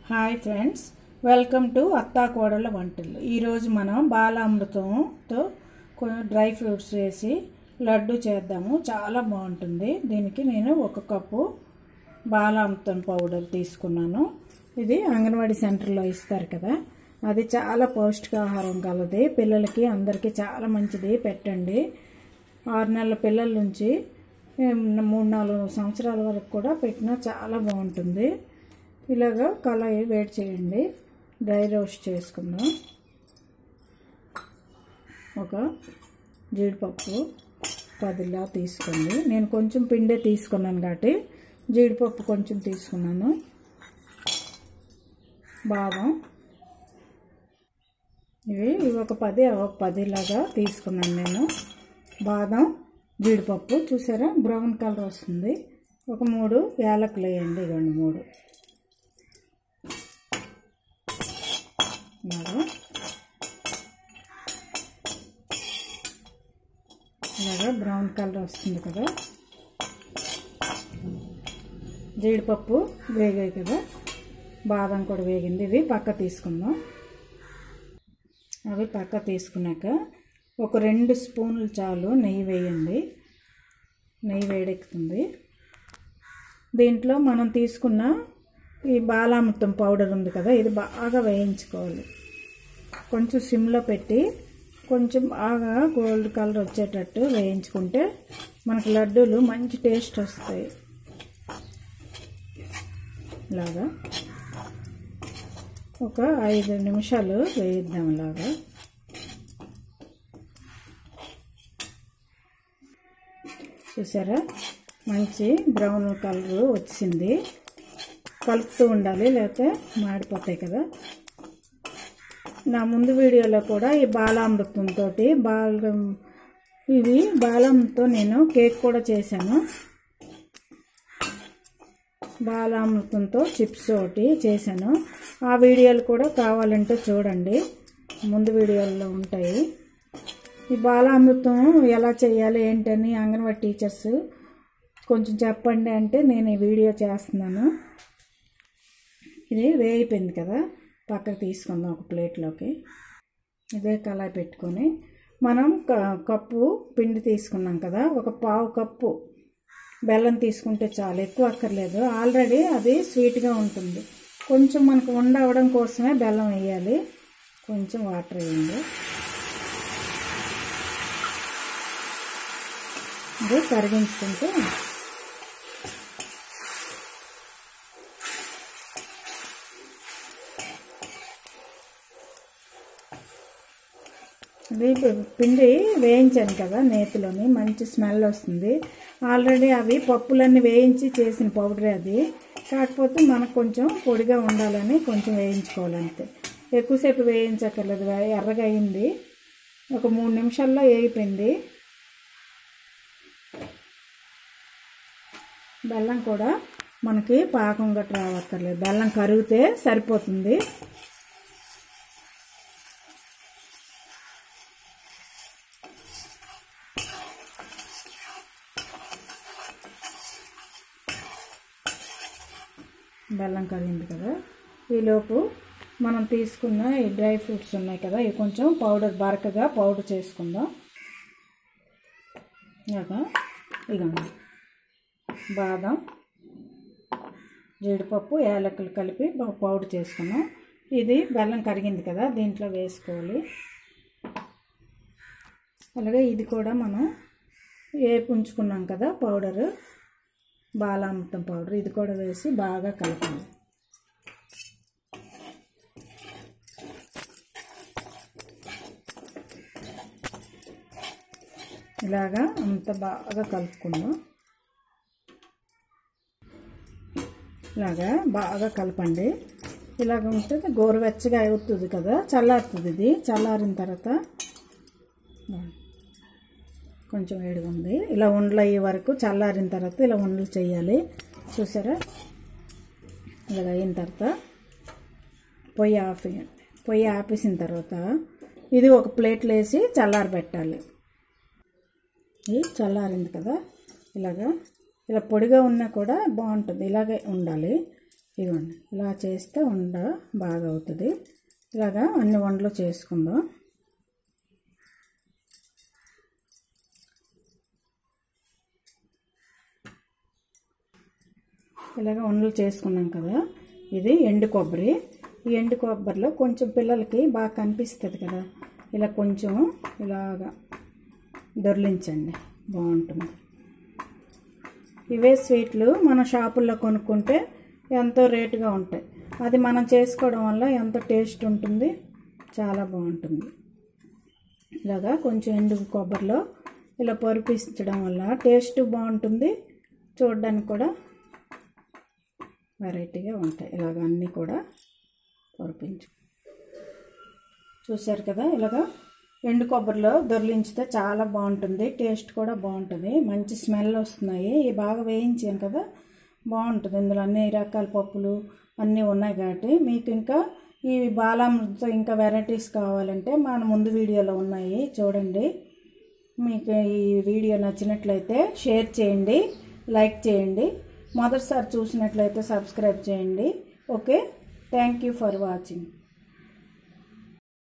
Hi friends welcome to అత్తా కోడళ్ళ వంటలు ఈరోజు మనం బాలామృతంతో కొన్ని డ్రై ఫ్రూట్స్ వేసి లడ్డు చేద్దాము చాలా బాగుంటుంది దీనికి నేను ఒక కప్పు బాలామృతం పౌడర్ తీసుకున్నాను ఇది అంగన్వాడీ సెంటర్లో ఇస్తారు కదా అది చాలా పౌష్టికాహారం కలది పిల్లలకి అందరికీ చాలా మంచిది పెట్టండి ఆరు నెలల పిల్లల నుంచి ఏం, మూడు నాలుగు సంవత్సరాల వరకు కూడా పెట్టినా చాలా బాగుంటుంది ఇలాగా కళాయి వేడి చేయండి డ్రై రోస్ట్ చేసుకుందాం ఒక జీడిపప్పు పదిలా తీసుకోండి నేను కొంచెం పిండే తీసుకున్నాను కాబట్టి జీడిపప్పు కొంచెం తీసుకున్నాను బాదం ఇవి ఇవి ఒక పది అవి ఒక పదిలాగా తీసుకున్నాను నేను బాదం జీడిపప్పు చూసారా బ్రౌన్ కలర్ వస్తుంది ఒక మూడు యాలకులు వేయండి ఇవ్వండి మూడు ఇలాగా ఇలాగా బ్రౌన్ కలర్ వస్తుంది కదా జీడిపప్పు వేగాయి కదా బాదం కూడా వేగింది ఇవి పక్క తీసుకుందాం అవి పక్క తీసుకున్నాక ఒక రెండు స్పూన్లు చాలు నెయ్యి వేయండి నెయ్యి వేడెక్కుతుంది దీంట్లో మనం తీసుకున్న ఈ బాలామృతం పౌడర్ ఉంది కదా ఇది బాగా వేయించుకోవాలి కొంచెం సిమ్లో పెట్టి కొంచెం బాగా గోల్డ్ కలర్ వచ్చేటట్టు వేయించుకుంటే మనకు లడ్డూలు మంచి టేస్ట్ వస్తాయి ఇలాగా ఒక ఐదు నిమిషాలు వేయిద్దాం ఇలాగా చూసారా మంచి బ్రౌన్ కలర్ వచ్చింది కలుపుతూ ఉండాలి లేకపోతే మాడిపోతాయి కదా నా ముందు వీడియోలో కూడా ఈ బాలామృతంతో బాల ఇవి బాలంతో నేను కేక్ కూడా చేశాను బాలామృతంతో చిప్స్ ఒకటి చేశాను ఆ వీడియోలు కూడా కావాలంటే చూడండి ముందు వీడియోల్లో ఉంటాయి ఈ బాలామృతం ఎలా చేయాలి ఏంటని అంగన్వాడీ టీచర్స్ కొంచెం చెప్పండి అంటే నేను ఈ వీడియో చేస్తున్నాను ఇది వేగిపోయింది కదా పక్కకు తీసుకుందాం ఒక ప్లేట్లోకి ఇదే కళాయి పెట్టుకొని మనం క- కప్పు పిండి తీసుకున్నాం కదా ఒక పావు కప్పు బెల్లం తీసుకుంటే చాలు ఎక్కువ అక్కర్లేదు ఆల్రెడీ అది స్వీట్గా ఉంటుంది కొంచెం మనకు ఉండవడం కోసమే బెల్లం వేయాలి కొంచెం వాటర్ వేయండి ఇది కరిగించుకుంటే ఇది పిండి వేయించాను కదా నేతిలోని మంచి స్మెల్ వస్తుంది ఆల్రెడీ అవి పప్పులన్నీ వేయించి చేసిన పౌడరే అది కాకపోతే మనకు కొంచెం పొడిగా ఉండాలని కొంచెం వేయించుకోవాలంతే ఎక్కువసేపు వేయించక్కర్లేదు వే- ఎర్రగా అయింది ఒక మూడు నిమిషాల్లో వేగిపోయింది బెల్లం కూడా మనకి పాకం గట్రా రావక్కర్లేదు బెల్లం కరిగితే సరిపోతుంది బెల్లం కరిగింది కదా ఈలోపు మనం తీసుకున్న ఈ డ్రై ఫ్రూట్స్ ఉన్నాయి కదా ఇవి కొంచెం పౌడర్ బరకగా పౌడర్ చేసుకుందాం ఇలాగా ఇగండి బాదం జీడిపప్పు యాలకులు కలిపి బ- పౌడర్ చేసుకున్నాం ఇది బెల్లం కరిగింది కదా దీంట్లో వేసుకోవాలి అలాగే ఇది కూడా మనం వేపు ఉంచుకున్నాం కదా పౌడరు బాలామృతం పౌడర్ ఇది కూడా వేసి బాగా కలపాలి ఇలాగా అంత బాగా కలుపుకుందాం ఇలాగా బాగా కలపండి ఇలాగ ఉంటుంది గోరువెచ్చగా అవుతుంది కదా చల్లారుతుంది ఇది చల్లారిన తర్వాత కొంచెం వేడిగా ఉంది ఇలా ఉండలు అయ్యే వరకు చల్లారిన తర్వాత ఇలా ఉండలు చేయాలి చూసారా ఇలాగ అయిన తర్వాత పొయ్యి ఆఫ్ చేయండి. పొయ్యి ఆపేసిన తర్వాత ఇది ఒక ప్లేట్లో వేసి చల్లారి పెట్టాలి ఇది చల్లారింది కదా ఇలాగా ఇలా పొడిగా ఉన్నా కూడా బాగుంటుంది ఇలాగే ఉండాలి ఇవ్వండి ఇలా చేస్తే ఉండ బాగా అవుతుంది ఇలాగా అన్ని వంటలు చేసుకుందాం ఇలాగ ఉండలు చేసుకున్నాం కదా ఇది ఎండు కొబ్బరి ఈ ఎండు కొబ్బరిలో కొంచెం పిల్లలకి బాగా కనిపిస్తుంది కదా ఇలా కొంచెం ఇలాగా దొర్లించండి బాగుంటుంది ఇవే స్వీట్లు మన షాపుల్లో కొనుక్కుంటే ఎంతో రేటుగా ఉంటాయి అది మనం చేసుకోవడం వల్ల ఎంతో టేస్ట్ ఉంటుంది చాలా బాగుంటుంది ఇలాగా కొంచెం ఎండు కొబ్బరిలో ఇలా పొరిపించడం వల్ల టేస్ట్ బాగుంటుంది చూడడానికి కూడా వెరైటీగా ఉంటాయి ఇలాగ అన్నీ కూడా పొరిపించు చూశారు కదా ఇలాగా ఎండు కొబ్బరిలో దొర్లించితే చాలా బాగుంటుంది టేస్ట్ కూడా బాగుంటుంది మంచి స్మెల్ వస్తున్నాయి ఇవి బాగా వేయించాం కదా బాగుంటుంది ఇందులో అన్ని రకాల పప్పులు అన్నీ ఉన్నాయి కాబట్టి మీకు ఇంకా ఈ బాలామృతితో ఇంకా వెరైటీస్ కావాలంటే మన ముందు వీడియోలో ఉన్నాయి చూడండి మీకు ఈ వీడియో నచ్చినట్లయితే షేర్ చేయండి లైక్ చేయండి మొదటిసారి చూసినట్లయితే సబ్స్క్రైబ్ చేయండి okay thank you for watching